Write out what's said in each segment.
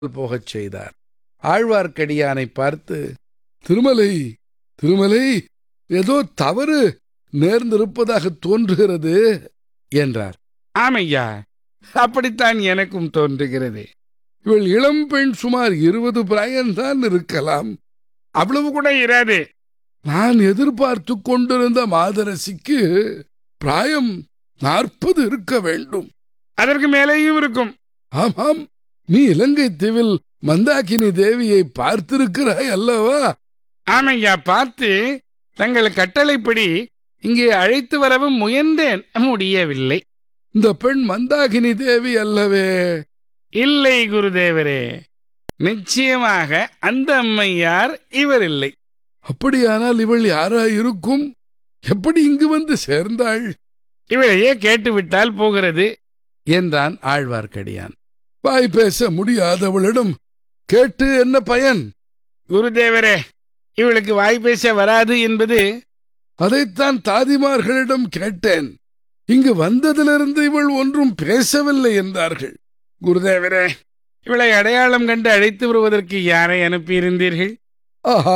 போகச் செய்தார் ஆழ்வார்க்கடியானை பார்த்து திருமலை திருமலை ஏதோ தவறு நேர்ந்திருப்பதாக தோன்றுகிறது என்றார் ஆமையா அப்படித்தான் எனக்கும் தோன்றுகிறது இவள் இளம் பெண் சுமார் இருபது பிராயம்தான் இருக்கலாம் அவ்வளவு கூட இராது நான் எதிர்பார்த்து கொண்டிருந்த மாதரசிக்கு பிராயம் நாற்பது இருக்க வேண்டும் அதற்கு மேலேயும் இருக்கும் ஆமாம் நீ இலங்கை தீவில் மந்தாகினி தேவியை பார்த்திருக்கிறாய் அல்லவா ஆமையா பார்த்து தங்கள் கட்டளைப்படி இங்கே அழைத்து வரவும் முயன்றேன் முடியவில்லை இந்த பெண் மந்தாகினி தேவி அல்லவே இல்லை குருதேவரே நிச்சயமாக அந்த அம்மையார் இவர் இல்லை அப்படியானால் இவள் யாரா இருக்கும் எப்படி இங்கு வந்து சேர்ந்தாள் இவளையே கேட்டுவிட்டால் போகிறது என்றான் ஆழ்வார்க்கடியான் வாய் பேச முடியாதவளிடம் கேட்டு என்ன பயன் குருதேவரே இவளுக்கு வாய் பேச வராது என்பது அதைத்தான் தாதிமார்களிடம் கேட்டேன் இங்கு வந்ததிலிருந்து இவள் ஒன்றும் பேசவில்லை என்றார்கள் குருதேவரே இவளை அடையாளம் கண்டு அழைத்து வருவதற்கு யாரை அனுப்பியிருந்தீர்கள் ஆஹா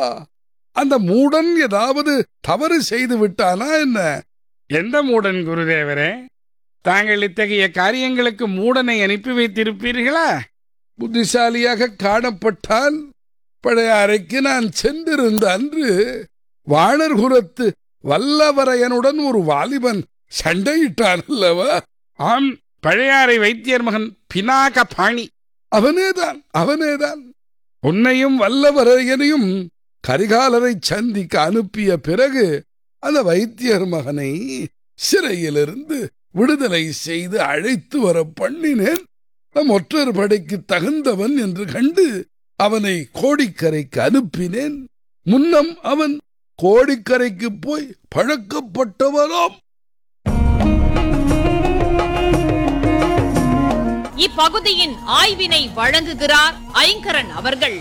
அந்த மூடன் ஏதாவது தவறு செய்து விட்டானா என்ன எந்த மூடன் குருதேவரே தாங்கள் இத்தகைய காரியங்களுக்கு மூடனை அனுப்பி வைத்திருப்பீர்களா புத்திசாலியாக காணப்பட்டால் பழைய அறைக்கு நான் சென்றிருந்த அன்று வாணர்குலத்து வல்லவரையனுடன் ஒரு வாலிபன் சண்டையிட்டான் அல்லவா ஆம் பழையாறை வைத்தியர் மகன் பினாக பாணி அவனேதான் அவனேதான் உன்னையும் வல்லவரையனையும் கரிகாலரை சந்திக்க அனுப்பிய பிறகு அந்த வைத்தியர் மகனை சிறையிலிருந்து விடுதலை செய்து அழைத்து வர பண்ணினேன் நம் ஒற்றர் படைக்கு தகுந்தவன் என்று கண்டு அவனை கோடிக்கரைக்கு அனுப்பினேன் முன்னம் அவன் கோடிக்கரைக்கு போய் பழக்கப்பட்டவனாம் இப்பகுதியின் ஆய்வினை வழங்குகிறார் ஐங்கரன் அவர்கள்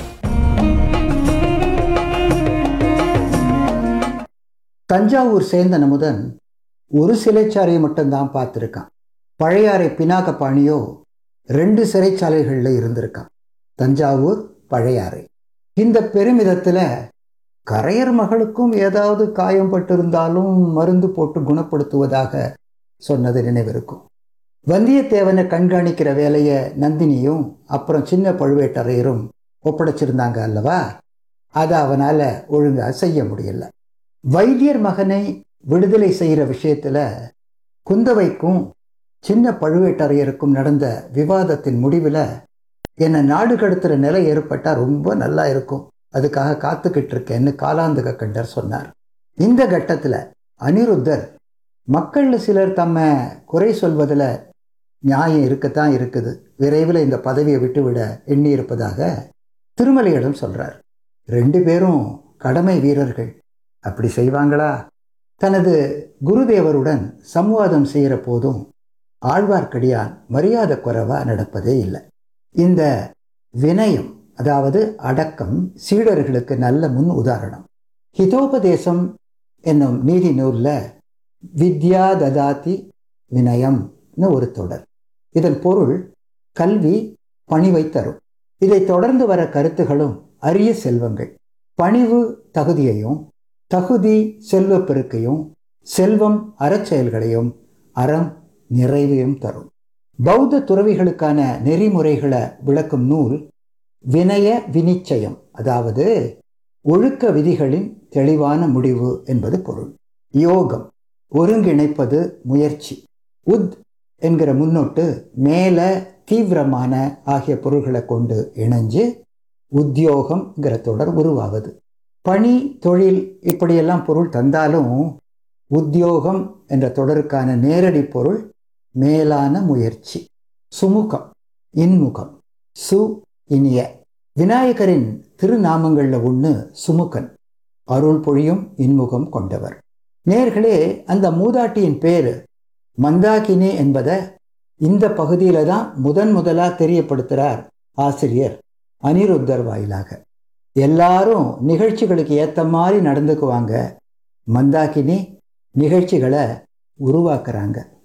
தஞ்சாவூர் சேர்ந்த நமுதன் ஒரு சிறைச்சாலையை மட்டும்தான் பார்த்துருக்கான் பழையாறை பினாகபாணியோ ரெண்டு சிறைச்சாலைகளில் இருந்திருக்கான் தஞ்சாவூர் பழையாறை இந்த பெருமிதத்தில் கரையர் மகளுக்கும் ஏதாவது காயம் பட்டிருந்தாலும் மருந்து போட்டு குணப்படுத்துவதாக சொன்னது நினைவிருக்கும் வந்தியத்தேவனை கண்காணிக்கிற வேலையை நந்தினியும் அப்புறம் சின்ன பழுவேட்டரையரும் ஒப்படைச்சிருந்தாங்க அல்லவா அதை அவனால் ஒழுங்காக செய்ய முடியல வைத்தியர் மகனை விடுதலை செய்கிற விஷயத்துல குந்தவைக்கும் சின்ன பழுவேட்டரையருக்கும் நடந்த விவாதத்தின் முடிவில் என்னை நாடு கடத்துகிற நிலை ஏற்பட்டால் ரொம்ப நல்லா இருக்கும் அதுக்காக காத்துக்கிட்டு இருக்கேன்னு காலாந்தக கண்டர் சொன்னார் இந்த கட்டத்தில் அனிருத்தர் மக்களில் சிலர் தம்ம குறை சொல்வதில் நியாயம் இருக்கத்தான் இருக்குது விரைவில் இந்த பதவியை விட்டுவிட எண்ணி இருப்பதாக திருமலையிடம் சொல்றார் ரெண்டு பேரும் கடமை வீரர்கள் அப்படி செய்வாங்களா தனது குருதேவருடன் சம்வாதம் செய்கிற போதும் ஆழ்வார்க்கடியான் மரியாதை குறைவா நடப்பதே இல்லை இந்த வினயம் அதாவது அடக்கம் சீடர்களுக்கு நல்ல முன் உதாரணம் ஹிதோபதேசம் என்னும் நீதி நூலில் வித்யா ததாதி வினயம்னு ஒரு தொடர் இதன் பொருள் கல்வி பணிவை தரும் இதை தொடர்ந்து வர கருத்துகளும் அரிய செல்வங்கள் பணிவு தகுதியையும் தகுதி செல்வ பெருக்கையும் செல்வம் அறச்செயல்களையும் அறம் நிறைவையும் தரும் பௌத்த துறவிகளுக்கான நெறிமுறைகளை விளக்கும் நூல் வினய வினிச்சயம் அதாவது ஒழுக்க விதிகளின் தெளிவான முடிவு என்பது பொருள் யோகம் ஒருங்கிணைப்பது முயற்சி உத் என்கிற முன்னொட்டு மேல தீவிரமான ஆகிய பொருள்களை கொண்டு இணைஞ்சு உத்தியோகம்ங்கிற தொடர் உருவாவது பணி தொழில் இப்படியெல்லாம் பொருள் தந்தாலும் உத்தியோகம் என்ற தொடருக்கான நேரடி பொருள் மேலான முயற்சி சுமுகம் இன்முகம் சு இனிய விநாயகரின் திருநாமங்கள்ல ஒன்று சுமுகன் அருள் பொழியும் இன்முகம் கொண்டவர் நேர்களே அந்த மூதாட்டியின் பேரு மந்தாகினி என்பதை இந்த பகுதியில தான் முதன் முதலா தெரியப்படுத்துறார் ஆசிரியர் அனிருத்தர் வாயிலாக எல்லாரும் நிகழ்ச்சிகளுக்கு ஏத்த மாதிரி நடந்துக்குவாங்க மந்தாகினி நிகழ்ச்சிகளை உருவாக்குறாங்க